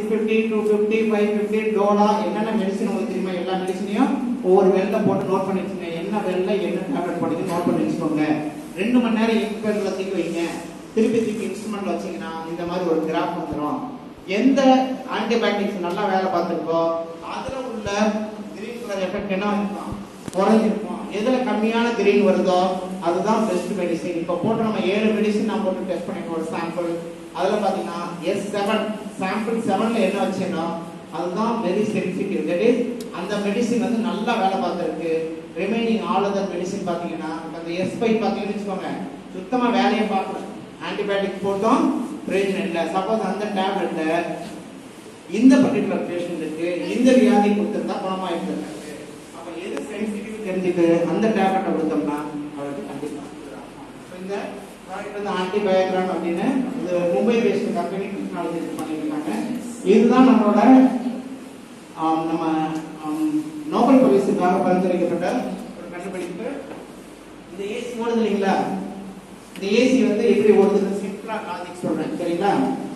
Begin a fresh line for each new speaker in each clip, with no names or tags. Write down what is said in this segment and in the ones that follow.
Fifty two fifty five fifty டோலா என்னென்ன medicine உங்களுக்கு தெரியுமா எல்லா மெடிசனையும் ஒவ்வொரு வெல்ல போட்டு நோட் பண்ணி வச்சுங்க என்ன வெல்ல என்ன டேப்லெட் போடுங்க நோட் பண்ணி வச்சுக்கோங்க ரெண்டு மணி நேரம் இன்ஸ்பெக்டர்ல தூக்கி வைங்க திருப்பி திருப்பி இன்ஸ்ட்ருமெண்ட் வச்சீங்கன்னா இந்த மாதிரி ஒரு கிராஃப் வந்துடும் எந்த ஆன்டிபயோட்டிக்ஸ் நல்லா வேலை பார்த்துருக்கோ அதுல உள்ள கிரீன் கலர் எஃபெக்ட் என்ன இருக்கும் குறைஞ்சிருக்கும் எதுல கம்மியான கிரீன் வருதோ அதுதான் பெஸ்ட் மெடிசின் இப்போ போட்டு நம்ம ஏழு மெடிசின் நான் போட்டு டெஸ்ட் பண்ணிருக்கோம் ஒரு சாம்பிள் அதுல பாத்தீங்கன்னா எஸ் செவன் சாம்பிள் செவன்ல என்ன வச்சேன்னா அதுதான் வெரி சென்சிட்டிவ் தட் இஸ் அந்த மெடிசின் வந்து நல்லா வேலை பார்த்துருக்கு ரிமைனிங் ஆல் அதர் மெடிசின் பாத்தீங்கன்னா அந்த எஸ் ஃபைவ் பாத்தீங்கன்னு வச்சுக்கோங்க சுத்தமா வேலையை பார்க்கல ஆன்டிபயோட்டிக் போட்டோம் பிரயோஜனம் இல்லை சப்போஸ் அந்த டேப்லெட்டை இந்த பர்டிகுலர் பேஷண்ட்டுக்கு இந்த வியாதி கொடுத்திருந்தா குணமாயிருந்திருக்காரு அப்ப எது சென்சிட்டிவ் தெரிஞ்சுட்டு அந்த டேப்லெட்டை கொடுத்தோம்னா அவருக்கு கண்டிப்பா So, இந்த ப்ராடக்ட் வந்து ஆன்டிபயோக்ரான் அப்படின்னு இது மும்பை பேஸ்ட் கம்பெனி டெக்னாலஜி பண்ணியிருக்காங்க இதுதான் நம்மளோட ஆம், நம்ம ஆம், நோபல் பரிசுக்காக பரிந்துரைக்கப்பட்ட ஒரு கண்டுபிடிப்பு இந்த ஏசி ஓடுது இல்லைங்களா இந்த ஏசி வந்து எப்படி ஓடுதுன்னு சிம்பிளா லாஜிக் சொல்றேன் சரிங்களா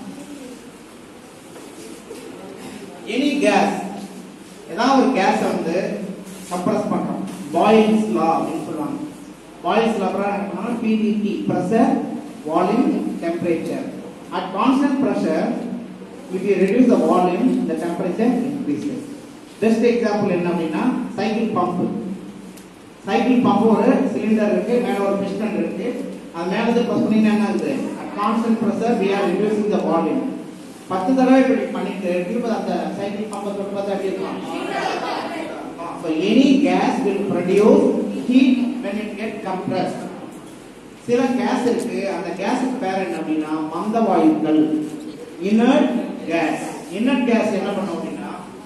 எனி கேஸ் ஏதாவது ஒரு கேஸ் வந்து கம்ப்ரஸ் பண்றோம் பாயில்ஸ் லா அப்படின்னு சொல்லுவாங்க பாயில்ஸ் லா பிரகாரம் என்ன பண்ணா PVT pressure volume temperature at constant pressure if you reduce the volume the temperature increases best example என்ன அப்படின்னா சைக்கிள் பம்ப் சைக்கிள் பம்ப் ஒரு சிலிண்டர் இருக்கு மேல ஒரு பிஸ்டன் இருக்கு அது மேல இருந்து பிரஸ் பண்ணீங்கன்னா என்ன ஆகுது at constant pressure we are reducing the volume பத்து தடவை இப்படி பண்ணிட்டு திரும்ப அந்த சைக்கிள் பம்பை தொட்டு பார்த்தா எப்படி இருக்கும் So any gas will produce heat when it get compressed. சில கேஸ் இருக்கு அந்த கேஸுக்கு பேர் என்ன அப்படின்னா மந்த வாயுக்கள் inert gas inert gas என்ன பண்ணும் அப்படின்னா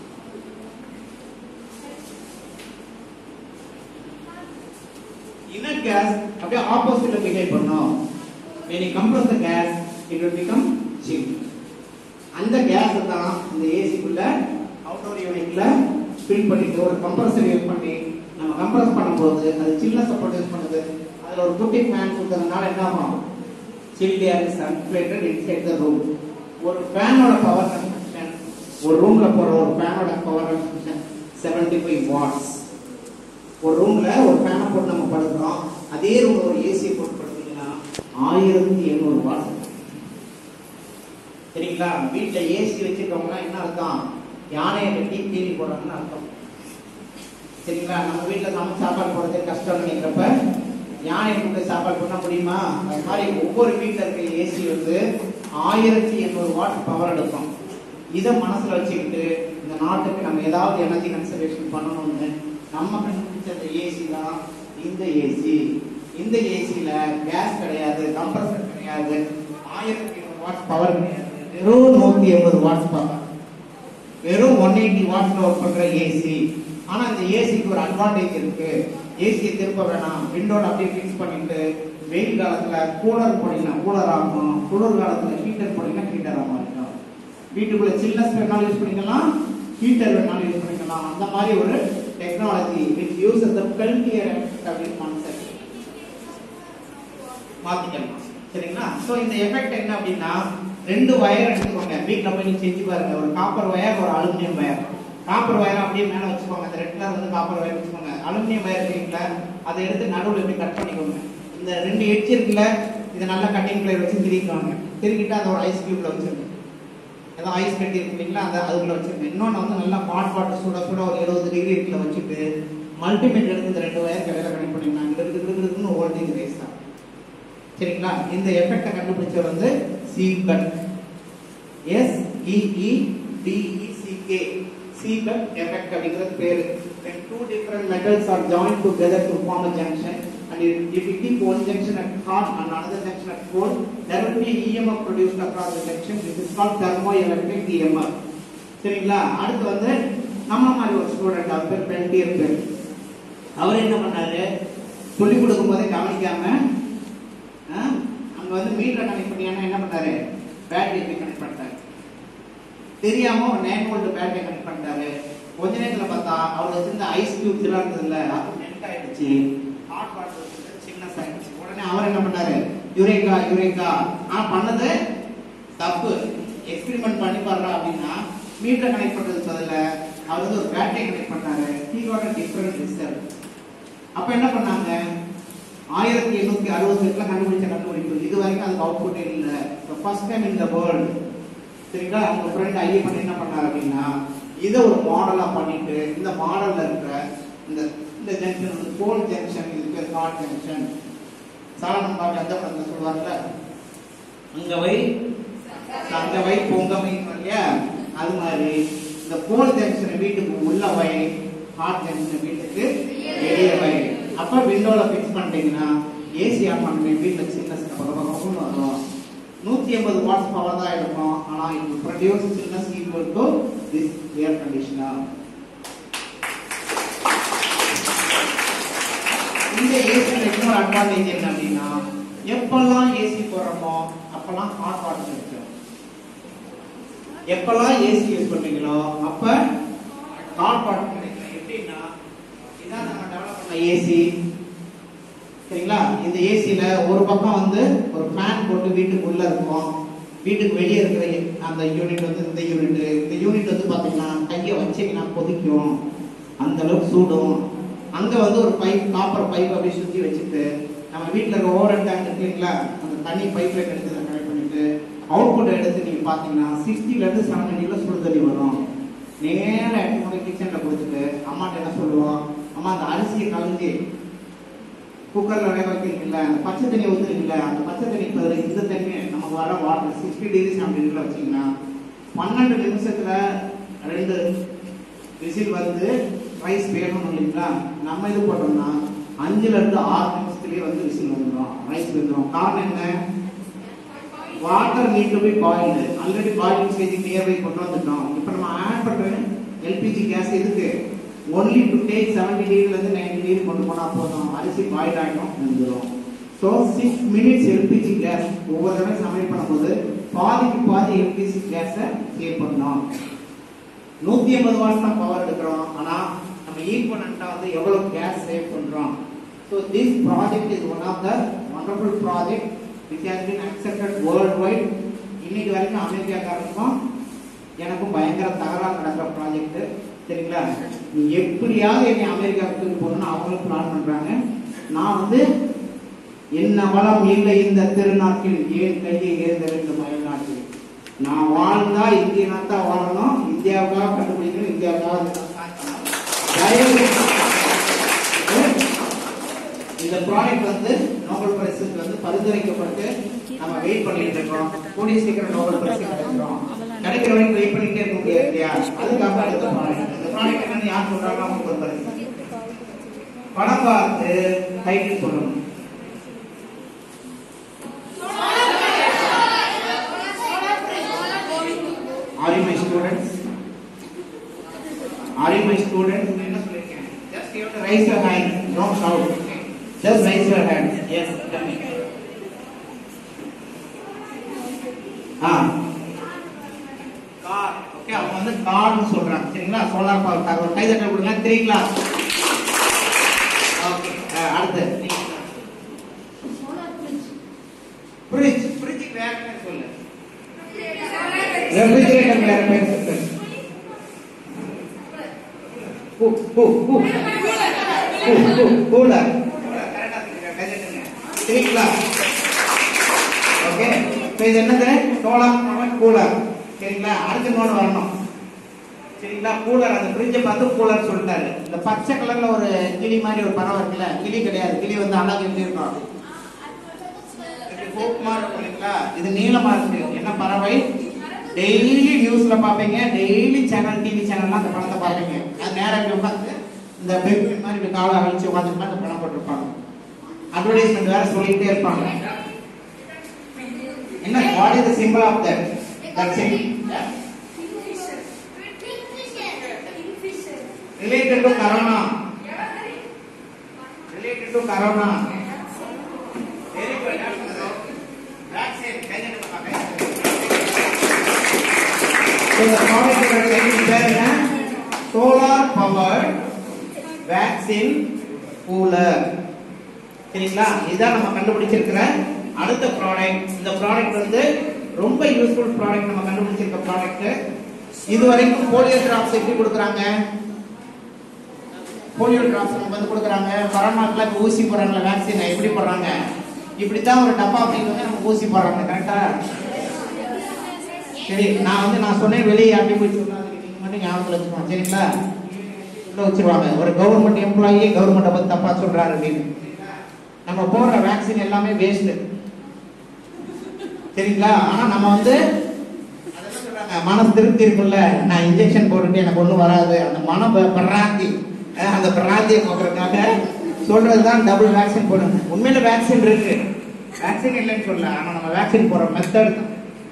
inert gas அப்படியே ஆப்போசிட்ல பிஹேவ் பண்ணும் when you compress the gas it will become chill அந்த கேஸ் தான் இந்த ஏசிக்குள்ள அவுட்டோர் யூனிட்ல ஃபில் பண்ணிட்டு ஒரு கம்ப்ரஸர் யூஸ் பண்ணி நம்ம கம்ப்ரஸ் பண்ணும்போது அது சில்னஸ் ப்ரொடியூஸ் பண்ணுது அதுல ஒரு குட்டி ஃபேன் கொடுத்ததுனால என்ன ஆகும் chill air is circulated inside the room ஒரு ஃபேனோட பவர் கன்சம்ஷன் ஒரு ரூம்ல போற ஒரு ஃபேனோட பவர் கன்சம்ஷன் 75 ஃபைவ் வாட்ஸ் ஒரு ரூம்ல ஒரு ஃபேனை போட்டு நம்ம படுக்கிறோம் அதே ரூம்ல ஒரு ஏசி போட்டு படுத்தீங்கன்னா ஆயிரத்தி எண்ணூறு வாட்ஸ் சரிங்களா வீட்ல ஏசி வச்சிருக்கவங்க என்ன அர்த்தம் யானையை கட்டி தீனி போடுறாங்கன்னு அர்த்தம் சரிங்களா நம்ம வீட்ல சமைச்சு சாப்பாடு போடுறதே கஷ்டம் நினைக்கிறப்ப யானை கூட்ட சாப்பாடு பண்ண முடியுமா அது மாதிரி ஒவ்வொரு வீட்ல இருக்க ஏசி வந்து ஆயிரத்தி எண்ணூறு வாட் பவர் எடுக்கும் இதை மனசுல வச்சுக்கிட்டு இந்த நாட்டுக்கு நம்ம ஏதாவது எனர்ஜி கன்சர்வேஷன் பண்ணணும்னு நம்ம கண்டுபிடிச்ச அந்த ஏசி தான் இந்த ஏசி இந்த ஏசில கேஸ் கிடையாது கம்ப்ரஸர் கிடையாது ஆயிரத்தி எண்ணூறு வாட்ஸ் பவர் கிடையாது வெறும் நூத்தி எண்பது வாட்ஸ் பவர் வெறும் ஒன் எயிட்டி வாட்ஸ்ல ஒர்க் பண்ற ஏசி ஆனா இந்த ஏசிக்கு ஒரு அட்வான்டேஜ் இருக்கு ஏசியை திருப்ப வேணாம் விண்டோல அப்படியே ஃபிக்ஸ் பண்ணிட்டு வெயில் காலத்துல கூலர் போனீங்கன்னா கூலர் ஆகும் குளிர் காலத்துல ஹீட்டர் போனீங்கன்னா ஹீட்டர் ஆகும் இருக்கும் வீட்டுக்குள்ள சில்னஸ் வேணாலும் யூஸ் பண்ணிக்கலாம் ஹீட்டர் வேணாலும் யூஸ் பண்ணிக்கலாம் அந்த மாதிரி ஒரு technology which use the Peltier அப்படின்னு கான்செப்ட் மாத்திக்கலாம் சரிங்களா சோ இந்த எஃபெக்ட் என்ன அப்படின்னா ரெண்டு வயர் எடுத்துக்கோங்க வீட்ல போய் நீங்க செஞ்சு பாருங்க ஒரு காப்பர் வயர் ஒரு அலுமினியம் வயர் காப்பர் வயர் அப்படியே மேல வச்சுக்கோங்க அந்த ரெட் கலர் வந்து காப்பர் வயர் வச்சுக்கோங்க அலுமினியம் வயர் இருக்குல்ல அதை எடுத்து நடுவுல இப்படி கட் பண்ணிக்கோங்க இந்த ரெண்டு எட்ஜ் இருக்குல்ல இதை நல்லா கட்டிங் பிளேயர் வச்சு திருக்கிக்கோங்க திருக்கிட்டு அதை ஒரு ஐஸ் கியூப்ல வச்சிருங்க ஏதோ ஐஸ் கட்டி இருக்கு இல்லைங்களா அந்த அதுக்குள்ள வச்சிருங்க இன்னொன்று வந்து நல்லா ஹாட் வாட்டர் சுட சுட ஒரு இருபது டிகிரி ஹீட்ல வச்சுட்டு மல்டிமீட்டர் எடுத்து இந்த ரெண்டு வயர் கடையில் கனெக்ட் பண்ணிங்கன்னா இங்க இருக்கு இருக்கு இருக்குன்னு வோல்டேஜ் ரேஸ் தான் சரிங்களா இந்த எஃபெக்ட்டை கண்டுபிடிச்சவர் வந்து சீகட் எஸ் இஇ டிஇசிகே சீகட் எஃபெக்ட் அப்படிங்கிறது பேரு when two different metals are joined together to form a junction and if, if you keep one junction at hot and another junction at cold there will be EMF produced across the junction this is called thermoelectric EMF சரிங்களா அடுத்து வந்து நம்ம மாதிரி ஒரு student அவர் பேர் Peltier பேர் அவர் என்ன பண்ணாரு சொல்லி கொடுக்கும் போதே கவனிக்காம ஆ, அங்க வந்து மீட்டரை கனெக்ட் பண்ணியானா என்ன பண்ணாரு பேட்டரி கனெக்ட் பண்ணிட்டாரு தெரியாம ஒரு நைன் வோல்ட் பேட்டரி கனெக்ட் பண்ணிட்டாரு கொஞ்ச நேரத்துல பார்த்தா அவர் வச்சிருந்த ஐஸ் கியூப்ஸ் எல்லாம் இருந்ததுல அது மெல்ட் ஆயிடுச்சு ஹாட் வாட்டர் சின்ன ஆயிடுச்சு உடனே அவர் என்ன பண்ணாரு யுரேகா யுரேகா ஆ பண்ணது தப்பு எக்ஸ்பெரிமெண்ட் பண்ணி பாடுறா அப்படின்னா மீட்டர் கனெக்ட் பண்றது பதில அவர் வந்து ஒரு பேட்டரி கனெக்ட் பண்ணாரு he got a different result அப்ப என்ன பண்ணாங்க ஆயிரத்தி எண்ணூத்தி அறுபத்தி எட்டுல கண்டுபிடிச்ச கண்டுபிடிப்பு இது வரைக்கும் அதுக்கு அவுட்புட் இல்ல ஃபர்ஸ்ட் டைம் இந்த வேர்ல்டு சரிங்களா அவங்க ஃப்ரெண்ட் ஐயப்பன் என்ன பண்ணாரு அப்படின்னா இதை ஒரு மாடலா பண்ணிட்டு இந்த மாடல்ல இருக்கிற இந்த இந்த ஜங்ஷன் வந்து போல் ஜங்ஷன் இது பேர் காட் ஜங்ஷன் சாலமன் பாட்டு அந்த படத்துல சொல்லுவாங்கல்ல அங்க வை அங்க வை பொங்க வை இல்லையா அது மாதிரி இந்த போல் ஜங்ஷன் வீட்டுக்கு உள்ள வை ஹாட் ஜங்ஷன் வீட்டுக்கு வெளியே வை அப்ப விண்டோல ஃபிக்ஸ் பண்ணிட்டீங்கன்னா ஏசி ஆன் பண்ணி வீட்டுல சில்னஸ் பக்கம் வரும் நூத்தி எண்பது வாட்ஸ் பவர் தான் இருக்கும் ஆனா இது produce chillness equal to this air conditioner இந்த ஏசியில் இன்னொரு அட்வான்டேஜ் என்ன அப்படின்னா எப்பெல்லாம் ஏசி போடுறோமோ அப்பெல்லாம் ஹாட் வாட்டர் கிடைக்கும் எப்பெல்லாம் ஏசி யூஸ் பண்றீங்களோ அப்ப ஹாட் வாட்டர் கிடைக்கும் எப்படின்னா இதான் நம்ம டெவலப் பண்ண ஏசி சரிங்களா இந்த ஏசில ஒரு பக்கம் வந்து ஒரு ஃபேன் போட்டு வீட்டுக்கு உள்ள இருக்கும் வீட்டுக்கு வெளியே இருக்கிற அந்த யூனிட் வந்து இந்த யூனிட் இந்த யூனிட் வந்து பாத்தீங்கன்னா கையை வச்சீங்கன்னா கொதிக்கும் அந்த அளவுக்கு சூடும் அங்க வந்து ஒரு பைப் காப்பர் பைப் அப்படி சுத்தி வச்சுட்டு நம்ம வீட்ல இருக்க ஓவர் டேங்க் இருக்குங்களா அந்த தண்ணி பைப்ல எடுத்து கனெக்ட் பண்ணிட்டு அவுட்புட் எடுத்து நீங்க பாத்தீங்கன்னா சிக்ஸ்டில இருந்து செவன் டிகிரில சுடு தண்ணி வரும் நேரா எடுத்து கொண்டு கிச்சன்ல கொடுத்துட்டு அம்மாட்ட என்ன சொல்லுவோம் அம்மா அந்த அரிசியை கலந்து குக்கர்ல வேக வைக்கிறீங்கல்ல அந்த பச்சை தண்ணி ஊத்துறீங்கல்ல அந்த பச்சை தண்ணி பதில் இந்த தண்ணி நமக்கு வர வாட்டர் சிக்ஸ்டி டிகிரி செவன் டிகிரில வச்சீங்கன்னா பன்னெண்டு நிமிஷத்துல ரெண்டு விசில் வந்து ரைஸ் வேகணும் இல்லைங்களா நம்ம இது போட்டோம்னா அஞ்சுல இருந்து ஆறு நிமிஷத்துலயே வந்து விசில் வந்துடும் ரைஸ் வந்துடும் காரணம் என்ன water need to be boiled already boiling stage nearby கொண்டு வந்துட்டோம் இப்போ நம்ம ஆட் பண்ற எல்பிஜி கேஸ் இதுக்கு ஒன்லி டு டேக் செவன்டி டிகிரில இருந்து நைன்டி டிகிரி கொண்டு போனா போதும் அரிசி பாயில் ஆகிடும் வந்துடும் so six minutes LPG gas ஒவ்வொரு தடவை சமையல் பண்ணும்போது பாதிக்கு பாதி எல்பிஜி கேஸை சேவ் பண்ணோம் நூத்தி ஐம்பது வாட்ஸ் தான் பவர் எடுக்கிறோம் ஆனா நம்ம ஈக்குவலண்டா வந்து எவ்வளவு கேஸ் சேவ் பண்றோம் so this project is one of the wonderful project which has been accepted world wide இன்னைக்கு வரைக்கும் அமெரிக்காக்காரனுக்கும் எனக்கும் பயங்கர தகராறு நடக்கிற ப்ராஜெக்ட் சரிங்களா நீ எப்படியாவது என்னை அமெரிக்காவுக்கு தூக்கி போகணும்னு அவங்களும் பிளான் பண்றாங்க நான் வந்து என்ன வளம் இல்லை இந்த திருநாட்டில் ஏன் கையை ஏந்தெடுத்த மயநாட்டில் நான் வாழ்ந்தா இந்திய நாட்டா வாழணும் இந்தியாவுக்காக கண்டுபிடிக்கணும் இந்தியாவுக்காக தயவு செய்து இந்த ப்ராடக்ட் வந்து நோபல் பரிசுக்கு வந்து பரிந்துரைக்கப்பட்டு நம்ம வெயிட் பண்ணிட்டு இருக்கோம் கூடிய சீக்கிரம் நோபல் பரிசு கிடைக்கிறோம் கிடைக்கிற வரைக்கும் வெயிட் பண்ணிட்டே இருக்க முடியாது இல்லையா அதுக்காக அடுத்த ப்ராடக்ட் இந்த ப்ராடக்ட் என்னன்னு யார் சொல்றாங்க அவங்களுக்கு ஒரு பரிசு படம் பார்த்து டைட்டில் சொல்லணும் Are you my students? Are you my students? நான் என்ன சொல்லிருக்கேன்? Just you have to raise your hand. Don't shout. Just raise your hand. Yes, tell me. ஆ கார் ஓகே அவங்க வந்து கார்னு சொல்றாங்க சரிங்களா சோலார் பவர் கார் ஒரு கை தட்டல் கொடுங்க தெரியுங்களா ஓகே அடுத்து ஃப்ரிட்ஜ் ஃப்ரிட்ஜுக்கு வேற பேர் சொல்லு ரெஃப்ரிஜரேட்டர் வேற பேர் சொல்லு கூ கூ கூ கூ கூ கூலர் சரிங்களா ஓகே இப்போ இது என்னது சோலார் பவர் கூலர் சரிங்களா அடுத்து இன்னொன்று வரணும் சரிங்களா கூலர் அந்த ஃப்ரிட்ஜை பார்த்து கூலர் சொல்லிட்டாரு இந்த பச்சை கலர்ல ஒரு கிளி மாதிரி ஒரு பறவை இருக்குல்ல கிளி கிடையாது கிளி வந்து அழகு எப்படி இருக்கும் இப்படி கோப்புமா இருக்கும் இல்லைங்களா இது நீளமா இருக்கு என்ன பறவை டெய்லி நியூஸ்ல பாப்பீங்க டெய்லி சேனல் டிவி சேனல்ல அந்த படத்தை பாப்பீங்க அது நேரா இப்படி உட்காந்து இந்த பெங்குயின் மாதிரி இப்படி காலை அழிச்சு உட்காந்து அந்த படம் போட்டிருப்பாங்க அட்வர்டைஸ்மெண்ட் வேற சொல்லிட்டே இருப்பாங்க என்ன what is the simple of that that simple related to corona related to corona very good vaccine கைதட்டு பாக்க So the product we are taking பேர் என்ன சோலார் பவர் வேக்சின் கூலர் சரிங்களா இதான் நம்ம கண்டுபிடிச்சிருக்கிற அடுத்த ப்ராடக்ட் இந்த ப்ராடக்ட் வந்து ரொம்ப யூஸ்ஃபுல் ப்ராடக்ட் நம்ம கண்டுபிடிச்சிருக்க ப்ராடக்ட் இது வரைக்கும் போலியோ டிராப்ஸ் எப்படி கொடுக்குறாங்க போலியோ டிராப்ஸ் நம்ம வந்து கொடுக்குறாங்க கொரோனாக்குலாம் இப்போ ஊசி போடுறாங்களா வேக்சின் எப்படி போடுறாங்க இப்படி தான் ஒரு டப்பா அப்படின்னு வந்து நமக்கு ஊசி போடுறாங்க கரெக்டா சரி நான் வந்து நான் சொன்னேன் வெளியே யார்ட்டி போய் சொல்லாதீங்க நீங்க மட்டும் ஞாபகத்தில் வச்சுக்கோங்க சரிங்களா உள்ள வச்சிருவாங்க ஒரு கவர்மெண்ட் எம்ப்ளாயி கவர்மெண்ட்டை பத்தி தப்பா சொல்றாரு அப்படின்னு நம்ம போடுற வேக்சின் எல்லாமே வேஸ்ட் சரிங்களா ஆனா நம்ம வந்து அது என்ன சொல்றாங்க, மனசு திருப்தி இருக்குல்ல நான் இன்ஜெக்ஷன் போட்டுட்டு எனக்கு ஒண்ணும் வராது அந்த மன ப- பிராந்தி அஹ் அந்த பிராந்தியை போக்குறதுக்காக சொல்றதுதான் டபுள் வேக்சின் போடுங்க உண்மையில வேக்சின் இருக்கு வேக்சின் இல்லைன்னு சொல்லல ஆனா நம்ம வேக்சின் போடுற மெத்தட் தான்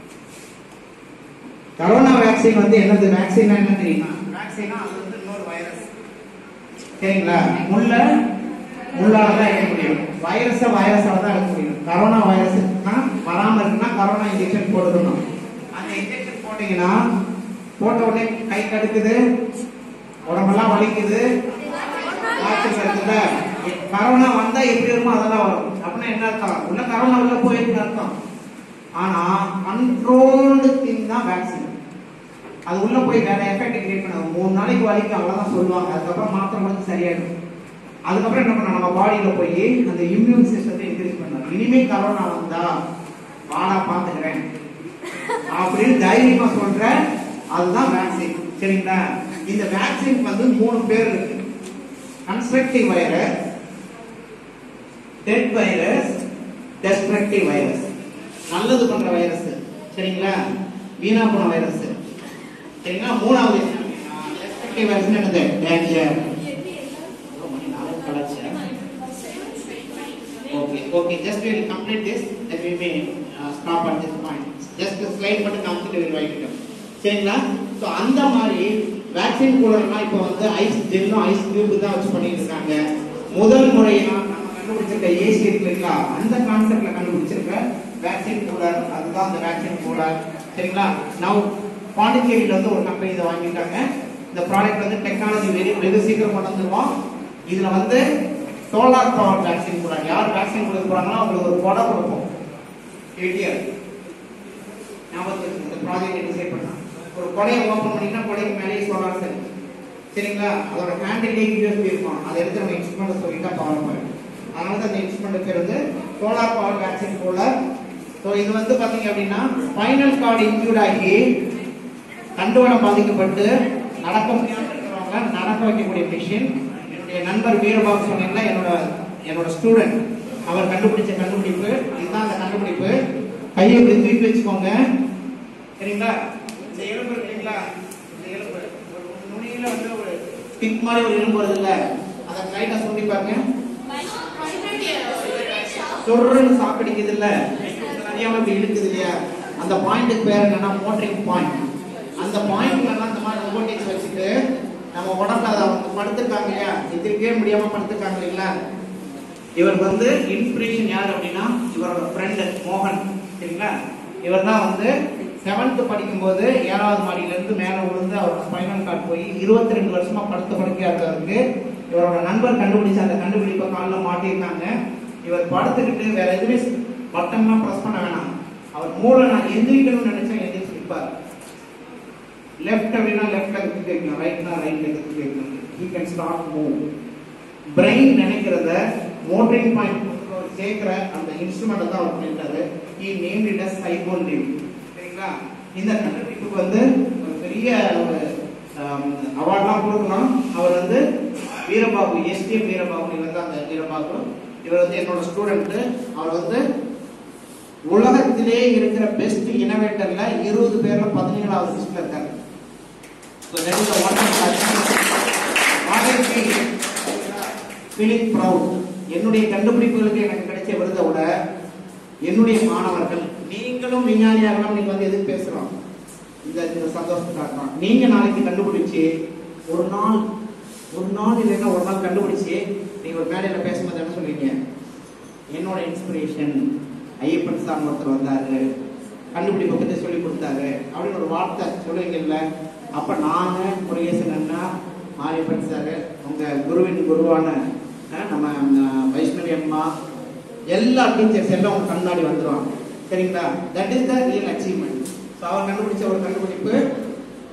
கரோனா வேக்சின் வந்து என்னது வேக்சின் என்ன தெரியுமா வேக்சினா அது வந்து இன்னொரு வைரஸ் சரிங்களா முள்ள முள்ளால தான் எடுக்க முடியும் வைரஸ வைரஸால தான் எடுக்க முடியும் கரோனா வைரஸ்னா வராம இருக்குன்னா கரோனா இன்ஜெக்ஷன் போட்டுக்கணும் அந்த இன்ஜெக்ஷன் போட்டீங்கன்னா போட்ட உடனே கை கடுக்குது உடம்பெல்லாம் வலிக்குது காய்ச்சல் இருக்குல்ல கரோனா வந்தா எப்படி இருக்குமோ அதெல்லாம் வரும் அப்படின்னா என்ன அர்த்தம் உள்ள கரோனா உள்ள போயிருக்குன்னு அர்த்தம் ஆனா கண்ட்ரோல்டு திங் தான் வேக்சின் அது உள்ள போய் வேற எஃபெக்ட் கிரியேட் பண்ண மூணு நாளைக்கு வலிக்கும் அவ்வளவுதான் சொல்லுவாங்க அதுக்கப்புறம் மாத்திரை கொடுத்து சரியாயிடும் அதுக்கப்புறம் என்ன பண்ண நம்ம பாடியில போய் அந்த இம்யூன் சிஸ்டத்தை இன்க்ரீஸ் பண்ணணும் இனிமே கரோனா வந்தா வாடா பாத்துக்கிறேன் அப்படின்னு தைரியமா சொல்ற அதுதான் வேக்சின் சரிங்களா இந்த வேக்சின் வந்து மூணு பேர் இருக்கு constructive virus dead virus destructive virus நல்லது பண்ற வைரஸ் சரிங்களா வீணா போன வைரஸ் சரிங்களா மூணாவது டெஸ்ட்ரக்டிவ் வைரஸ் என்னது danger okay okay just will complete this then we may uh, stop at this point just the slide மட்டும் காமிச்சிட்டு will write it up சரிங்களா ஸோ அந்த மாதிரி வேக்சின் கூலர்லாம் இப்போ வந்து ஐஸ் ஜெல்லும் ஐஸ் கியூப் தான் வச்சு பண்ணிட்டு இருக்காங்க முதல் முறையா நம்ம கண்டுபிடிச்சிருக்க ஏசி இருக்கு இல்லைங்களா அந்த கான்செப்ட்ல கண்டுபிடிச்சிருக்க வேக்சின் கூலர் அதுதான் அந்த வேக்சின் கூலர் சரிங்களா நவ் பாண்டிச்சேரியில வந்து ஒரு கம்பெனி இதை வாங்கிட்டாங்க இந்த ப்ராடக்ட் வந்து டெக்னாலஜி வெரி வெகு சீக்கிரம் கொண்டு வந்துருவோம் இதுல வந்து சோலார் பவர் வேக்சின் கூலர் யார் வேக்சின் கொடுக்க போறாங்களோ அவங்களுக்கு ஒரு கொடை கொடுப்போம் எயிட்டியர் ஞாபகத்தில் வச்சுக்கோங்க. இந்த ப்ராஜெக்ட் டிசைட் பண்ணலாம் ஒரு கொடையை ஓபன் பண்ணீங்கன்னா கொடைக்கு மேலேயே சோலார் செல் சரிங்களா அதோட ஹேண்டிலே யூஎஸ்பி இருக்கும் அதை எடுத்து நம்ம இன்ஸ்ட்ருமெண்ட் சொல்லிட்டா பவர் பாயிண்ட் அதனால தான் அந்த இன்ஸ்ட்ருமெண்ட் பேர் வந்து solar power vaccine cooler so இது வந்து பாத்தீங்க அப்படின்னா ஸ்பைனல் கார்டு இன்க்ளூட் ஆகி தண்டுவடம் பாதிக்கப்பட்டு நடக்க முடியாம இருக்கிறவங்க நடக்க வைக்கக்கூடிய மிஷின் என்னுடைய நண்பர் வீரபாபு சொன்னீங்களா என்னோட என்னோட ஸ்டூடெண்ட் அவர் கண்டுபிடிச்ச கண்டுபிடிப்பு இதுதான் அந்த கண்டுபிடிப்பு கையை இப்படி தூக்கி வச்சுக்கோங்க சரிங்களா இந்த எலும்பு இருக்கு இல்லைங்களா இந்த எலும்பு ஒரு நுனியில வந்து ஒரு ஸ்டிக் மாதிரி ஒரு எலும்பு வருது இல்ல அதை லைட்டா சுண்டி பாருங்க சொர்றன்னு சாப்பிடிக்குது இல்ல அறியாம இப்படி இழுக்குது இல்லையா அந்த பாயிண்ட்டுக்கு பேர் என்னன்னா மோட்டரிங் பாயிண்ட் அந்த பாயிண்ட்ல எல்லாம் இந்த மாதிரி ரோபோட்டிக்ஸ் வச்சுட்டு நம்ம உடம்புல அதை அவங்க படுத்திருக்காங்க இல்லையா எதிர்க்கவே முடியாம படுத்திருக்காங்க இல்லைங்களா இவர் வந்து இன்ஸ்பிரேஷன் யார் அப்படின்னா இவரோட ஃப்ரெண்டு மோகன் சரிங்களா இவர் தான் வந்து செவன்த் படிக்கும்போது ஏழாவது மாடியில இருந்து மேல விழுந்து அவரோட ஸ்பைனல் கார்டு போய் இருபத்தி ரெண்டு வருஷமா படுத்த படுக்கையா இருக்கிறதுக்கு இவரோட நண்பர் கண்டுபிடிச்ச அந்த கண்டுபிடிப்பை காலில் மாட்டியிருக்காங்க இவர் படுத்துக்கிட்டு வேற எதுவுமே பட்டம்லாம் ப்ரெஸ் பண்ண வேணாம் அவர் மூளை நான் எந்திரிக்கணும்னு நினைச்சா எந்திரிச்சு நிற்பார் லெஃப்ட் அப்படின்னா லெஃப்ட்ல கிளிக் வைக்கணும் ரைட்னா ரைட்ல கிளிக் வைக்கணும் he can start move brain நினைக்கிறத மோட்டரிங் பாயிண்ட் சேர்க்கிற அந்த இன்ஸ்ட்ருமெண்ட் தான் அவர் பண்ணிட்டாரு he name it as siphon name சரிங்களா இந்த கண்டுபிடிப்புக்கு வந்து ஒரு பெரிய ஒரு அவார்ட்லாம் கொடுக்கணும் அவர் வந்து வீரபாபு எஸ்டிஎம் வீரபாபு இவர் தான் அந்த வீரபாபு இவர் வந்து என்னோட ஸ்டூடெண்ட் அவர் வந்து உலகத்திலே இருக்கிற பெஸ்ட் இனோவேட்டர்ல இருபது பேர்ல பதினேழாவது லிஸ்ட்ல இருக்காரு So that is the wonderful achievement. What I feel, feeling proud. என்னுடைய கண்டுபிடிப்புகளுக்கு எனக்கு கிடைச்ச விருதை விட என்னுடைய மாணவர்கள் நீங்களும் விஞ்ஞானியாகலாம் நீங்க வந்து எதுக்கு பேசுறோம் இந்த இந்த சந்தோஷத்துக்காக தான் நீங்க நாளைக்கு கண்டுபிடிச்சு ஒரு நாள் ஒரு நாள் இல்லைன்னா ஒரு நாள் கண்டுபிடிச்சு நீங்க ஒரு மேடையில பேசும்போது என்ன சொல்றீங்க என்னோட இன்ஸ்பிரேஷன் ஐயப்பன் சாமி ஒருத்தர் வந்தாரு கண்டுபிடிப்பை பத்தி சொல்லி கொடுத்தாரு அப்படின்னு ஒரு வார்த்தை சொல்லுவீங்கல்ல அப்ப நானு முருகேசன் அண்ணா மாரியப்பன் சார் உங்க குருவின் குருவான அஹ், நம்ம அஹ், வைஷ்ணவி அம்மா எல்லா டீச்சர்ஸ் எல்லாம் உங்க கண்ணாடி வந்துருவாங்க சரிங்களா that is the real achievement so அவர் கண்டுபிடிச்ச ஒரு கண்டுபிடிப்பு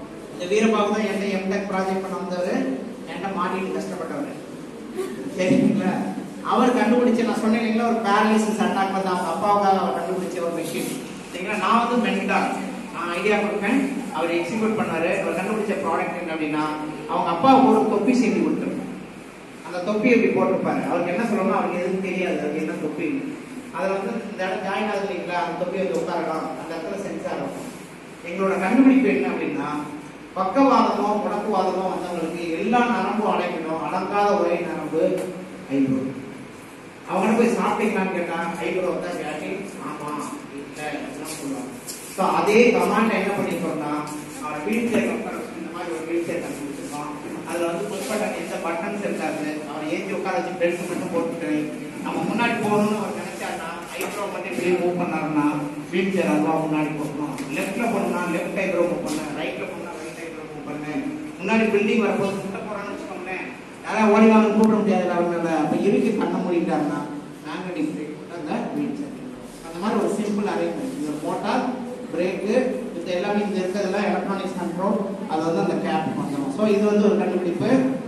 இந்த வீரபாபு தான் என்கிட்ட எம்டெக் ப்ராஜெக்ட் பண்ண வந்தவர் என்கிட்ட மாட்டிட்டு கஷ்டப்பட்டவர் சரிங்களா அவர் கண்டுபிடிச்ச நான் சொன்னேன் இல்லைங்களா ஒரு பேரலிசிஸ் அட்டாக் வந்து அவங்க அப்பாவுக்காக அவர் கண்டுபிடிச்ச ஒரு மிஷின் சரிங்களா நான் வந்து மென்டார் நான் ஐடியா கொடுப்பேன் அவர் எக்ஸிக்யூட் பண்ணாரு அவர் கண்டுபிடிச்ச ப்ராடக்ட் என்ன அப்படின்னா அவங்க அப்பாவுக்கு ஒரு தொப்பி செஞ்சு கொடுத்துருக்கோம் அந்த தொப்பி எப்படி போட்டிருப்பாரு அவருக்கு என்ன சொல்லணும் அவருக்கு எதுவும் தெரியாது அவருக்கு என்ன தொப்பி அதில் வந்து இந்த இடம் ஜாயின் ஆகுது இல்லைங்களா அந்த தொப்பி வந்து உட்காரலாம் அந்த இடத்துல சென்சார் ஆகும் எங்களோட கண்டுபிடிப்பு என்ன அப்படின்னா பக்கவாதமோ முடக்குவாதமோ வந்தவங்களுக்கு எல்லா நரம்பும் அடைக்கணும் அடங்காத ஒரே நரம்பு ஐப்ரோ அவங்க போய் சாப்பிட்டீங்களான்னு கேட்டா ஐப்ரோ தான் கேட்டி ஆமா இல்லை அப்படிலாம் சொல்லுவாங்க ஸோ அதே கமாண்ட் என்ன பண்ணிருக்கோம்னா அவர் வீல் சேர் உட்கார வச்சு இந்த மாதிரி ஒரு வீல் சேர் கண்டுபிடிச்சிருக்கோம் அதுல வந்து புஷ் பட்டன் எந்த பட்டன்ஸ் இருக்காது அவர் ஏற்றி உட்கார வச்சு பெல்ட் மட்டும் போட்டுட்டு நம்ம முன்னாடி போகணும்னு அவர் நினைச்சாருன்னா ஐப்ரோ மட்டும் இப்படியே மூவ் பண்ணாருன்னா வீல் சேர் அதுவா முன்னாடி போகணும் லெஃப்ட்ல போகணும்னா லெஃப்ட் ஐப்ரோ மூவ் பண்ண ரைட்ல போனா ரைட் ஐப்ரோ மூவ் பண்ண முன்னாடி பில்டிங் வரப்போது சுத்த போறான்னு வச்சுக்கோங்களேன் யாராவது ஓடி வாங்க கூப்பிட முடியாது அவங்களால அப்ப இறுக்கி பண்ண முடியிட்டாருன்னா மேக்னெட்டிக் பிரேக் போட்டு அந்த வீல் சேர் அந்த மாதிரி ஒரு சிம்பிள் அரேஞ்ச்மெண்ட் இந்த மோட்டார் பிரேக்கு இது எல்லாமே இங்க இருக்கிறதெல்லாம் எலக்ட்ரானிக்ஸ் கண்ட்ரோல் அது வந்து அந்த கேப் வந்துடும் ஸோ இது வந்து ஒரு கண்டுபிடிப்பு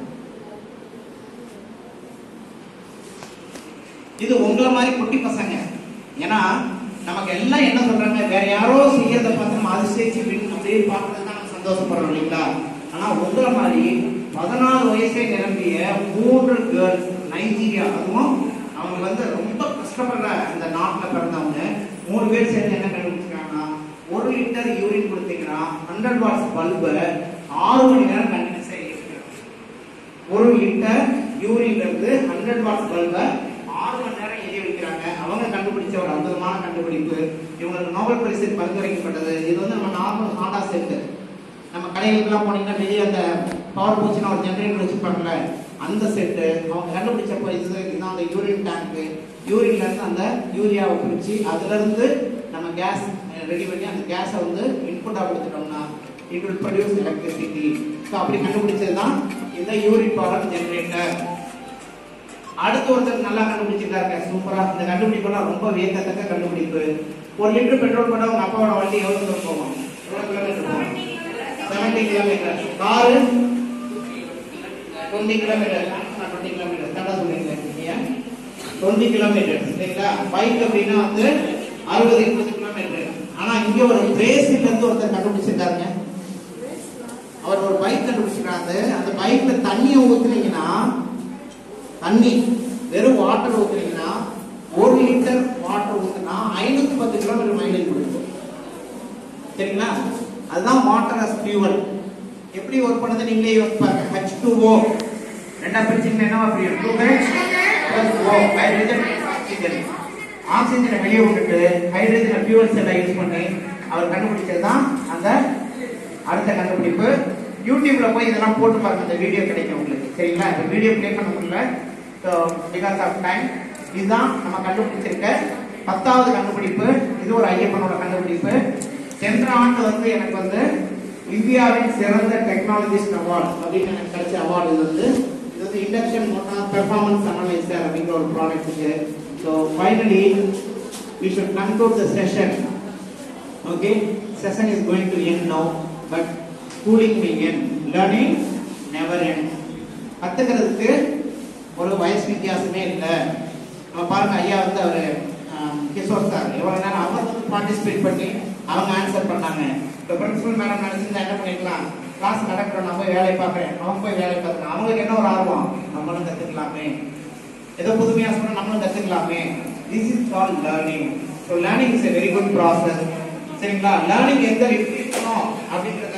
இது உங்களை மாதிரி குட்டி பசங்க ஏன்னா நமக்கு எல்லாம் என்ன சொல்றாங்க வேற யாரோ செய்யறத பார்த்து நம்ம அதிசயிச்சு வின் அப்படியே பார்க்கறது தான் நம்ம சந்தோஷப்படுறோம் இல்லைங்களா ஆனா உங்களை மாதிரி பதினாலு வயசே நிரம்பிய மூன்று கேர்ள்ஸ் நைஜீரியா அதுவும் அவங்க வந்து ரொம்ப கஷ்டப்படுற அந்த நாட்டில் பிறந்தவங்க மூணு பேர் சேர்ந்து என்ன கண்டுபிடிச்சிருக்காங்கன்னா ஒரு லிட்டர் யூரின் கொடுத்தீங்கன்னா ஹண்ட்ரட் வாட்ஸ் பல்பை ஆறு மணி நேரம் கண்டினியூஸாக இருக்கிறாங்க ஒரு லிட்டர் யூரின்ல இருந்து ஹண்ட்ரட் வாட்ஸ் பல்பை ஆறு மணி நேரம் எரிய வைக்கிறாங்க அவங்க கண்டுபிடிச்ச ஒரு அற்புதமான கண்டுபிடிப்பு இவங்களுக்கு நோபல் பரிசு பரிந்துரைக்கப்பட்டது இது வந்து நம்ம நார்மல் ஹாண்டா செட்டு நம்ம கடைகளுக்கெல்லாம் போனீங்கன்னா வெளியே அந்த பவர் பூச்சினா ஒரு ஜெனரேட்டர் வச்சுருப்பாங்கல்ல அந்த செட்டு அவங்க கண்டுபிடிச்சப்போ இது இதுதான் அந்த யூரின் டேங்க்கு யூரின்ல இருந்து அந்த யூரியாவை பிரிச்சு அதுல இருந்து நம்ம கேஸ் ரெடி பண்ணி அந்த கேஸை வந்து இன்புட்டாக கொடுத்துட்டோம்னா it will produce electricity so அப்படி கண்டுபிடிச்சது தான் இந்த யூரின் பவர் ஜெனரேட்டர் அடுத்து ஒருத்தர் நல்லா கண்டுபிடிச்சிருக்காங்க சூப்பரா இந்த கண்டுபிடிப்பெல்லாம் ரொம்ப வியக்கத்தக்க கண்டுபிடிப்பு ஒரு லிட்டர் பெட்ரோல் போட்டா உங்க அப்பாவோட வண்டி எவ்வளவு தூரம் போகும் எவ்வளவு கிலோமீட்டர் போகும் seventy kilometre car twenty kilometre twenty kilometre கரெக்டாக சொல்றீங்க இல்லையா டுவெண்ட்டி கிலோமீட்டர் சரிங்களா பைக் அப்படின்னா வந்து அறுபது எண்பது கிலோமீட்டர் ஆனா இங்க ஒரு பிரேசில்ல இருந்து ஒருத்தர் கண்டுபிடிச்சிருக்காருங்க அவர் ஒரு பைக் கண்டுபிடிச்சிருக்காரு அந்த பைக்ல தண்ணியை ஊத்துனீங்கன்னா தண்ணி வெறும் வாட்டர் ஊத்துனீங்கன்னா ஒரு லிட்டர் வாட்டர் ஊத்துனா ஐநூத்தி பத்து கிலோமீட்டர் மைலேஜ் கொடுக்கும் சரிங்களா அதுதான் வாட்டர் அஸ் ஃபியூவல் எப்படி ஒர்க் பண்ணது நீங்களே யோசிச்சு பாருங்க ஹெச் டூ ஓ ரெண்டா பிரிச்சிங்கன்னா என்னவா பிரியும் two H plus O hydrogen oxygen ஆக்சிஜனை வெளியே விட்டுட்டு ஹைட்ரஜனை ஃபியூவல் செல்லை யூஸ் பண்ணி அவர் கண்டுபிடிச்சது தான் அந்த அடுத்த கண்டுபிடிப்பு யூடியூப்ல போய் இதெல்லாம் போட்டு பாருங்க அந்த வீடியோ கிடைக்கும் உங்களுக்கு சரிங்களா இந்த வீடியோ ப்ளே பண்ண முடியல ஸோ பிகாஸ் ஆஃப் டைம் இதுதான் நம்ம கண்டுபிடிச்சிருக்க பத்தாவது கண்டுபிடிப்பு இது ஒரு ஐயப்பனோட கண்டுபிடிப்பு சென்ற ஆண்டு வந்து எனக்கு வந்து இந்தியாவின் சிறந்த டெக்னாலஜிஸ்ட் அவார்டு அப்படின்னு எனக்கு கிடைச்ச அவார்டு இது வந்து இது வந்து இண்டக்ஷன் மோட்டார் பெர்ஃபார்மன்ஸ் அனலைசர் அப்படிங்கிற ஒரு ப்ராடக்ட்டுக்கு so finally we should conclude the session okay session is going to end now but schooling will end learning never ends கத்துக்கிறதுக்கு ஒரு வயசு வித்தியாசமே இல்லை நம்ம பாருங்க ஐயா வந்து அவரு ஆம், கிஷோர் சார் எவ்வளவு நேரம் அவர் வந்து பார்ட்டிசிபேட் பண்ணி அவங்க ஆன்சர் பண்ணாங்க இப்போ பிரின்சிபல் மேடம் நினைச்சிருந்தா என்ன பண்ணிக்கலாம் கிளாஸ் நடக்கிறோம் நான் போய் வேலை பார்க்குறேன் அவன் போய் வேலை பார்க்குறேன் அவங்களுக்கு என்ன ஒரு ஆர்வம் நம்மளும் கத்துக்கலாமே ஏதோ புதுமையா சொன்னா நம்மளும் கத்துக்கலாமே this is call learning so learning is a very good process சரிங்களா லேர்னிங் எந்த எப்படி இருக்கணும் அப்படின்றத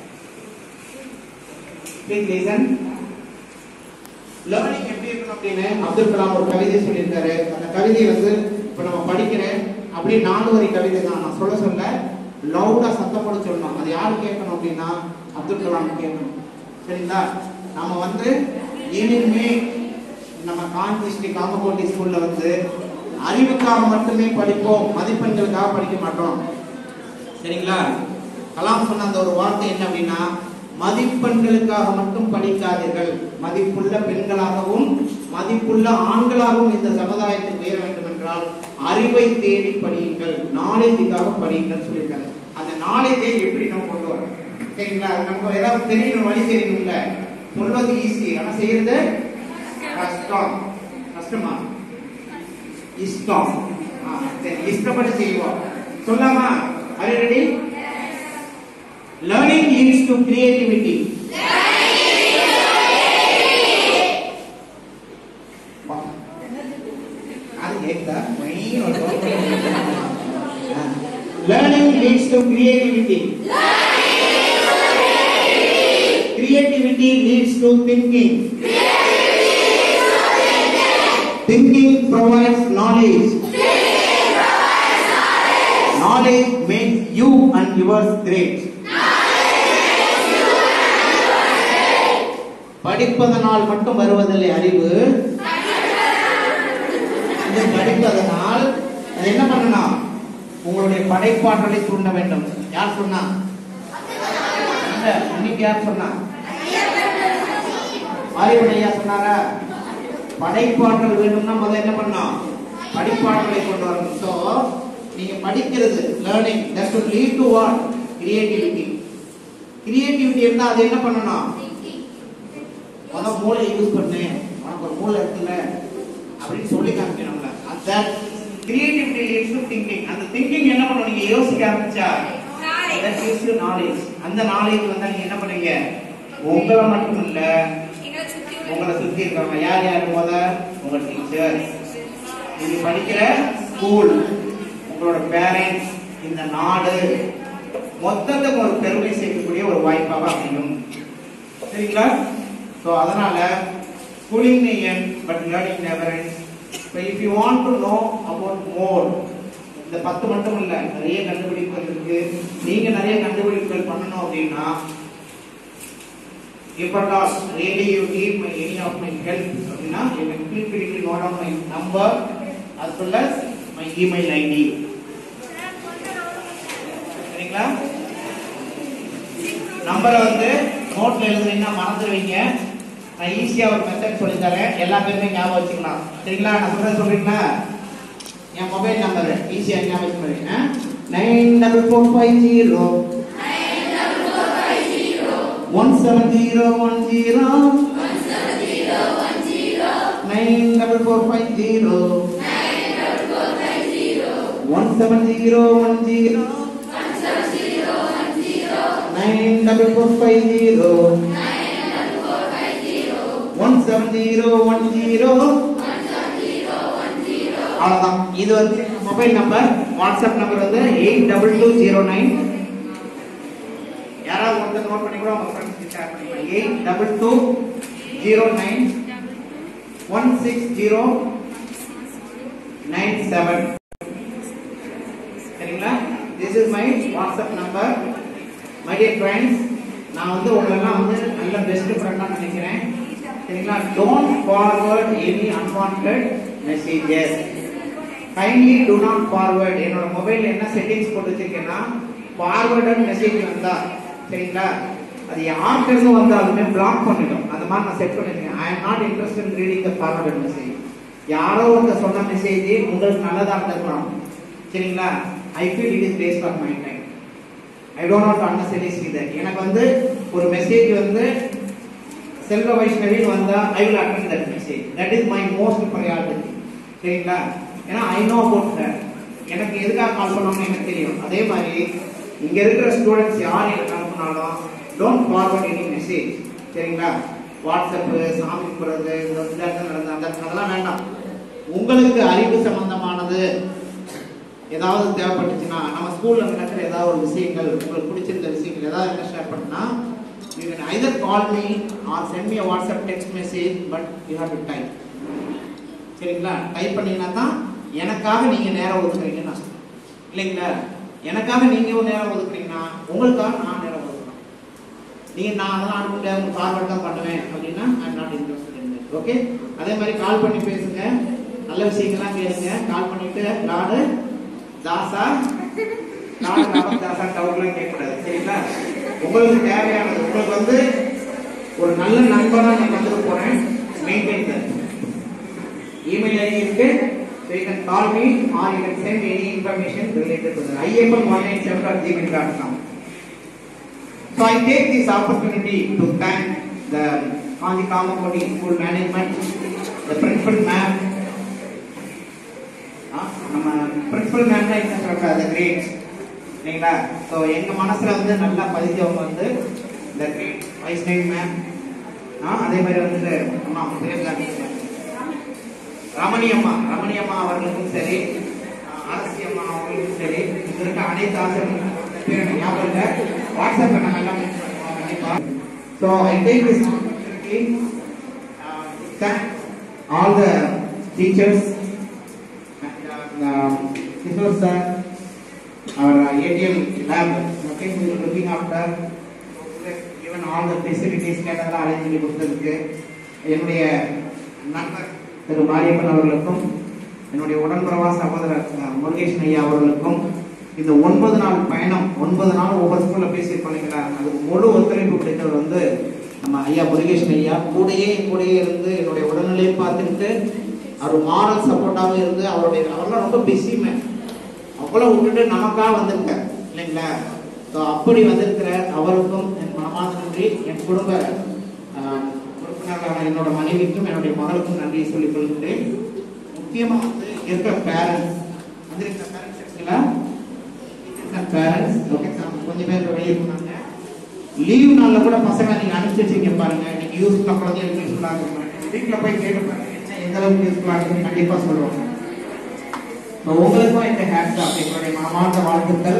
ப்ளீஸ் லீசன் லேர்னிங் எப்படி இருக்கணும் அப்படின்னு அப்துல் கலாம் ஒரு கவிதை சொல்லியிருக்காரு அந்த கவிதை வந்து இப்போ நம்ம படிக்கிறேன் அப்படியே நாலு வரி கவிதை தான் நான் சொல்ல சொல்ல லவுடா சத்தம் போட சொல்லணும் அது யாரு கேட்கணும் அப்படின்னா அப்துல் கலாம் கேட்கணும் சரிங்களா நம்ம வந்து இனிமே நம்ம காஞ்சி ஸ்ரீ காமகோட்டி ஸ்கூல்ல வந்து அறிவுக்காக மட்டுமே படிப்போம் மதிப்பெண்களுக்காக படிக்க மாட்டோம் சரிங்களா கலாம் சொன்ன அந்த ஒரு வார்த்தை என்ன அப்படின்னா மதிப்பெண்களுக்காக மட்டும் படிக்காதீர்கள் மதிப்புள்ள பெண்களாகவும் மதிப்புள்ள ஆண்களாகவும் இந்த சமுதாயத்தில் உயர வேண்டும் என்றால் அறிவை தேடி படியுங்கள் நாலேஜுக்காக படியுங்கள் சொல்லியிருக்காரு அந்த நாலேஜை எப்படி நம்ம கொண்டு வரோம் சரிங்களா அது நமக்கு ஏதாவது தெரியணும் வழி தெரியணும்ல சொல்வது ஈஸி ஆனா செய்யறது கஷ்டம் கஷ்டமா இஷ்டம் ஆ, சரி இஷ்டப்பட்டு செய்வோம் சொல்லாமா are you ready learning leads to creativity வா. அது கேக்குதா மெயின் ஒரு learning leads to creativity creativity leads to thinking thinking provides knowledge knowledge makes you and yours great படிப்பதனால் மட்டும் வருவதில்லை அறிவு இது படிப்பதனால் அது என்ன பண்ணணும் உங்களுடைய படைப்பாற்றலை தூண்ட வேண்டும் யார் சொன்னா இல்ல, இன்னைக்கு யார் சொன்னா ஆய்வுடையா சொன்னாரா படைப்பாற்றல் வேணும்னா முதல்ல என்ன பண்ணணும் படிப்பாற்றலை கொண்டு வரணும் சோ நீங்க படிக்கிறது learning that to lead to what creativity creativity இருந்தா அது என்ன பண்ணணும் முத மூளை யூஸ் பண்ணு உனக்கு ஒரு மூளை இருக்குல்ல அப்படின்னு சொல்லி காமிக்கணும்ல அந்த கிரியேட்டிவிட்டி லீட்ஸ் டு திங்கிங் அந்த திங்கிங் என்ன பண்ணும் நீங்க யோசிக்க ஆரம்பிச்சா that gives you knowledge அந்த நாலேஜ் வந்தா நீங்க என்ன பண்ணுவீங்க உங்களை மட்டும் இல்ல உங்களை சுத்தி இருக்கவங்க யார் யார் போத உங்க டீச்சர் நீங்க படிக்கிற ஸ்கூல் உங்களோட பேரண்ட்ஸ் இந்த நாடு மொத்தத்துக்கு ஒரு பெருமை சேர்க்கக்கூடிய ஒரு வாய்ப்பாக அமையும் சரிங்களா ஸோ அதனால schooling end but learning never ends so if you want to know about more இந்த பத்து மட்டும் இல்ல நிறைய கண்டுபிடிப்புகள் இருக்கு நீங்க நிறைய கண்டுபிடிப்புகள் பண்ணணும் அப்படின்னா if at all really you need my any of my help அப்படின்னா you can feel free to note down my number as well as my email id சரிங்களா நம்பரை வந்து நோட்ல எழுதுனீங்கன்னா மறந்துடுவீங்க நான் ஈஸியா ஒரு மெத்தட் சொல்லி தரேன் எல்லா பேருமே ஞாபகம் வச்சுக்கலாம் சரிங்களா நான் சொல்றேன் சொல்றீங்களா என் மொபைல் நம்பர் ஈஸியா ஞாபகம் வச்சுக்கிறீங்க nine double four five zero one seven zero one zero nine double four five zero one seven zero one zero nine double four five zero one seven zero one zero அவ்வளவுதான் இது வந்து mobile number WhatsApp number வந்து eight double two zero nine யாராவது ஒருத்தர் note பண்ணி கூட உங்க ஃப்ரெண்ட்ஸ்க்கு ஷேர் பண்ணிக்கலாம் eight double two zero nine one six zero nine seven சரிங்களா this is my WhatsApp number my dear friends நான் வந்து உங்களெல்லாம் வந்து நல்ல பெஸ்ட் ஃப்ரெண்டாக நினைக்கிறேன் சரிங்களா don't forward any unwanted messages kindly do not forward என்னோட மொபைல் என்ன செட்டிங்ஸ் போட்டு வச்சிருக்கேன்னா ஃபார்வர்டட் மெசேஜ் வந்தா சரிங்களா அது யார்கிட்ட இருந்து வந்தாலுமே பிளாக் பண்ணிடும் அந்த மாதிரி நான் செட் பண்ணிருக்கேன் I am not interest in reading the forwarded message யாரோ ஒருத்தர் சொன்ன மெசேஜ் உங்களுக்கு நல்லதா இருந்திருக்கலாம் சரிங்களா I feel it is waste of my time I don't not understand is that எனக்கு வந்து ஒரு மெசேஜ் வந்து செல்வ வைஷ்ணவின்னு வந்தா I will attend that message that is my most priority சரிங்களா ஏன்னா ஐ நோ அபவுட் தட் எனக்கு எதுக்காக கால் பண்ணணும்னு எனக்கு தெரியும் அதே மாதிரி இங்க இருக்கிற ஸ்டூடெண்ட்ஸ் யார் எனக்கு அனுப்புனாலும் டோன்ட் ஃபார்வர்ட் எனி மெசேஜ் சரிங்களா வாட்ஸ்அப்பு சாமி கும்பிட்றது இந்த இந்த இடத்துல நடந்த அந்த அதெல்லாம் வேண்டாம் உங்களுக்கு அறிவு சம்பந்தமானது ஏதாவது தேவைப்பட்டுச்சுன்னா நம்ம ஸ்கூல்ல நடக்கிற ஏதாவது ஒரு விஷயங்கள் உங்களுக்கு பிடிச்சிருந்த விஷயங்கள் ஏதாவது என்ன ஷேர் பண்ணா you can either call me or send me a whatsapp text message but you have to type சரிங்களா டைப் பண்ணீங்கன்னா தான் எனக்காக நீங்க நேரம் ஒதுக்குறீங்கன்னு நான் சொல்றேன் இல்லைங்களா எனக்காக நீங்க ஒரு நேரம் ஒதுக்குறீங்கன்னா உங்களுக்காக நான் நேரம் ஒதுக்குறேன் நீங்க நான் அதெல்லாம் அனுப்ப முடியாது ஃபார்வர்ட் தான் பண்ணுவேன் அப்படின்னா I not interested in it okay அதே மாதிரி கால் பண்ணி பேசுங்க நல்ல விஷயங்கள்லாம் கேளுங்க கால் பண்ணிட்டு நாடு தாசா நாடு நாடு தாசா டவுட்லாம் கேட்கக்கூடாது சரிங்களா உங்களுக்கு தேவையானது உங்களுக்கு வந்து ஒரு நல்ல நண்பனா நான் வந்துட்டு போறேன் மெயின்டைன் தட் email ID இருக்கு so you can call me or you can send any information related to that. IFM197.gmail.com So I take this opportunity to thank the Kanji Kamakoti School Management, the principal ma'am, ஆ, நம்ம principal ma'am தான் என்ன சொல்ற அந்த great இல்லைங்களா so எங்க மனசுல வந்து நல்லா பதிஞ்சவங்க வந்து இந்த கிரேட் வைஷ்ணவி மேம் அதே மாதிரி வந்து அம்மா அவங்க பேர் தான் ரமணி அம்மா ரமணி அம்மா அவர்களுக்கும் சரி ஆ, அரசி அம்மா அவர்களுக்கும் சரி இங்க இருக்க அனைத்து ஆசிரியர்களுக்கும் பேர் எனக்கு ஞாபகம் இல்லை வாட்ஸ்அப்ல நம்ம எல்லாம் mention பண்ணுவோம் கண்டிப்பா so I take this opportunity uh, to thank all the teachers and uh, Kishore sir, our uh, ATL lab, okay, who is looking after even all the facilities கேட்டதெல்லாம் அரேஞ்ச் பண்ணி கொடுத்ததுக்கு என்னுடைய நண்பர் திரு மாரியப்பன் அவர்களுக்கும் என்னுடைய உடன்பிறவா சகோதரர் அஹ், முருகேசன் ஐயா அவர்களுக்கும் இந்த ஒன்பது நாள் பயணம் ஒன்பது நாள் ஒவ்வொரு ஸ்கூல்ல பேசியிருக்கோம் இல்லைங்களா அதுக்கு முழு ஒத்துழைப்பு கிடைத்தவர் வந்து நம்ம ஐயா முருகேசன் ஐயா கூடயே என் கூடயே இருந்து என்னுடைய உடல்நிலையை பார்த்துக்கிட்டு அவர் மாரல் சப்போர்ட்டாகவும் இருந்து அவருடைய அவர்லாம் ரொம்ப பிஸி மேன் அவ்வளவு விட்டுட்டு நமக்காக வந்திருக்கார் இல்லைங்களா ஸோ அப்படி வந்திருக்கிற அவருக்கும் என் மனமார்ந்த நன்றி என் குடும்ப ஆஹ், உறுப்பினர்களான என்னோட மனைவிக்கும் என்னுடைய மகளுக்கும் நன்றியை சொல்லிக் கொள்கிறேன் முக்கியமா வந்து இருக்கிற பேரண்ட்ஸ் வந்திருக்கிற பேரண்ட்ஸ் இருக்குங்களா பேரண்ட்ஸ் ஓகே கொஞ்சம் பேர் வெளியே போனாங்க லீவ் நாள்ல கூட பசங்க நீங்க அனுப்பிச்சு வச்சீங்க பாருங்க இன்னைக்கு யூஸ்ஃபுல்லா குழந்தைகளுக்கு யூஸ்ஃபுல்லா இருக்கும் வீட்டுல போய் கேட்டு பாருங்க என்ன எந்த அளவுக்கு யூஸ்ஃபுல்லா இருக்குன்னு கண்டிப்பா சொல்லுவாங்க So, உங்களுக்கும் இந்த ஹேட்ஸ் ஆஃப் எங்களுடைய மனமார்ந்த வாழ்த்துக்கள்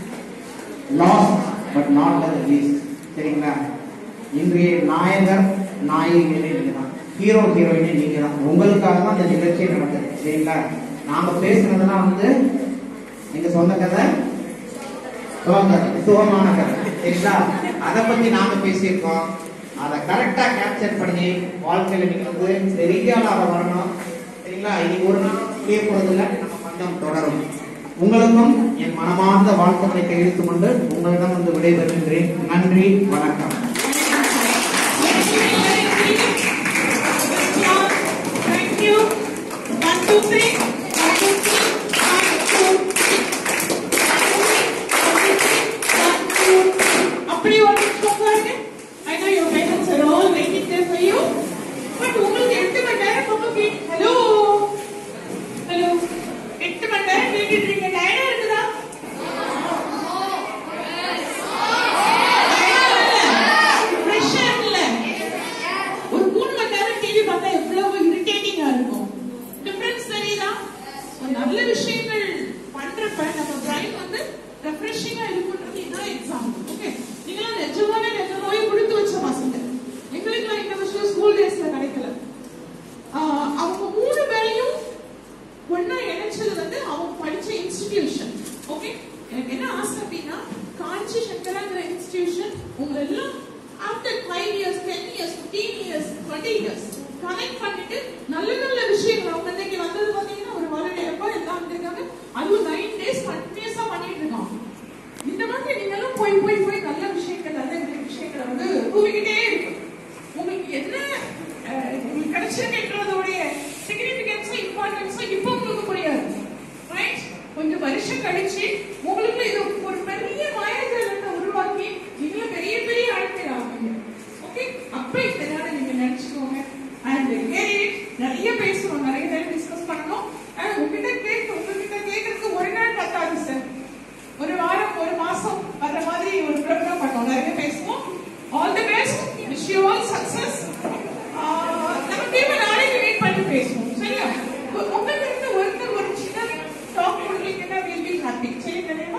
last but not the least சரிங்களா இன்றைய நாயகர் நாயகி நீங்க தான் ஹீரோ ஹீரோயினே நீங்க தான் உங்களுக்காக தான் இந்த நிகழ்ச்சி நடக்குது சரிங்களா நாம பேசுனதெல்லாம் வந்து எங்க சொந்த கதை சுகமான சுகமான கதை சரிங்களா அதை பத்தி நாம பேசியிருக்கோம் அதை கரெக்டா கேப்சர் பண்ணி வாழ்க்கையில நீங்க வந்து பெரிய ஆளாக வரணும் சரிங்களா இன்னைக்கு ஒரு நாள் புரிய போறதில்ல நம்ம பந்தம் தொடரும் உங்களுக்கும் என் மனமார்ந்த வாழ்த்துக்களை தெரிவித்துக் கொண்டு உங்களிடம் வந்து விடைபெறுகின்றேன் நன்றி வணக்கம்
Thank you. One, two, three. One, two, three. One, two, three. One, two, three. அப்படி ஒரு நிமிஷம் பாருங்க. I know your parents are all waiting there for you. But உங்களுக்கு எட்டு மணி நேரம் ரொம்ப கேட்டு ஹலோ ஹலோ எட்டு மணி நேரம் கேட்டுட்டு இருக்கீங்க டயர்டா இருக்குதா ஃப்ரெஷ்ஷா இல்ல ஒரு மூணு மணி நேரம் டிவி பார்த்தா எவ்வளவு இரிட்டேட்டிங்கா இருக்கும் டிஃபரன்ஸ் தெரியுதா ஒரு நல்ல விஷயங்கள் பண்றப்ப நம்ம பிரைன் வந்து ரெஃப்ரெஷிங்கா இருக்குன்றது இதான் எக்ஸாம்பிள் ஓகே நீங்களாம் நிஜமான நிஜமாவே கொடுத்து வச்ச பசங்க எங்களுக்குலாம் இந்த விஷயம் ஸ்கூல் டேஸ்ல கிடைக்கல ஆஹ் அவங்க மூணு பேரையும் ஒன்னா இணைச்சது வந்து அவங்க படிச்ச இன்ஸ்டிடியூஷன் ஓகே எனக்கு என்ன ஆசை அப்படின்னா காஞ்சி சங்கராங்கிற இன்ஸ்டிடியூஷன் உங்க எல்லாம் after five years ten years fifteen years twenty years connect பண்ணிட்டு நல்ல நல்ல விஷயங்கள் அவங்க இன்னைக்கு வந்தது பாத்தீங்கன்னா ஒரு ஹாலிடே அப்போ எல்லாம் வந்திருக்காங்க அதுவும் நைன் டேஸ் கண்டினியூஸா பண்ணிட்டு இருக்காங்க இந்த மாதிரி நீங்களும் போய் போய் போய் நல்ல விஷயங்கள் நல்ல விஷயங்களை வந்து கூவிக்கிட்டே இருக்கு உங்களுக்கு என்ன அஹ், உங்களுக்கு கிடைச்சிருக்குன்றதோடைய சிக்னிபிகன்ஸும் இம்பார்ட்டன்ஸும் இப்போ உங்களுக்கு புரியாது ரைட் கொஞ்சம் வருஷம் கழிச்சு உங்களுக்கு இது ஒரு பெரிய மாயாஜாலத்தை உருவாக்கி நீங்களும் பெரிய பெரிய ஆட்கள் ஆவீங்க ஓகே அப்ப இந்த நாள் நீங்க நினைச்சுக்கோங்க அண்ட் நிறைய பேசணும் நிறைய நேரம் டிஸ்கஸ் பண்ணணும் அண்ட் உங்ககிட்ட கேட்க உங்ககிட்ட கேட்கறதுக்கு ஒரு நாள் பத்தாது சார் ஒரு வாரம் ஒரு மாசம் வர்ற மாதிரி ஒரு ப்ரோக்ராம் பண்ணோம் நிறைய பேசுவோம் all the best wish you all success நம்ம திரும்ப நாளைக்கு மீட் பண்ணி பேசுவோம் சரியா உ- உங்களுக்கு இருந்து ஒருத்தர் ஒரு சின்ன டாக் கொடுத்தீங்கன்னா வில் பி ஹாப்பி சரி தெரியுமா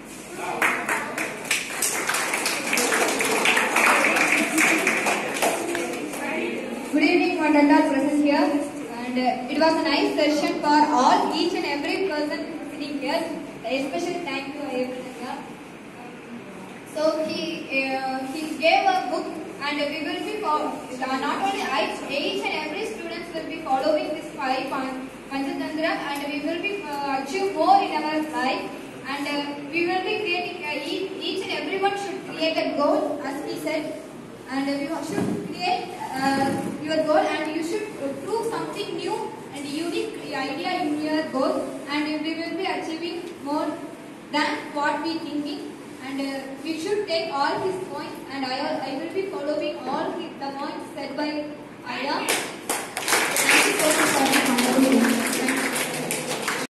Good evening, Mandanda present here, and uh, it was a nice session for all, each and every person sitting here. Especially thank you, Ayapalanga. So he uh, he gave a book, and we will be fol- uh, not only I, each and every students will be following this five pan- Panchatantra, and we will be uh, achieve more in our life, and uh, we will be creating uh, each, each and everyone should create a goal, as he said, and you should create uh, your goal and you should uh, prove something new and unique idea in your goal and we will be achieving more than what we thinking and uh, we should take all his points and I, I will be following all his, the points said by Aya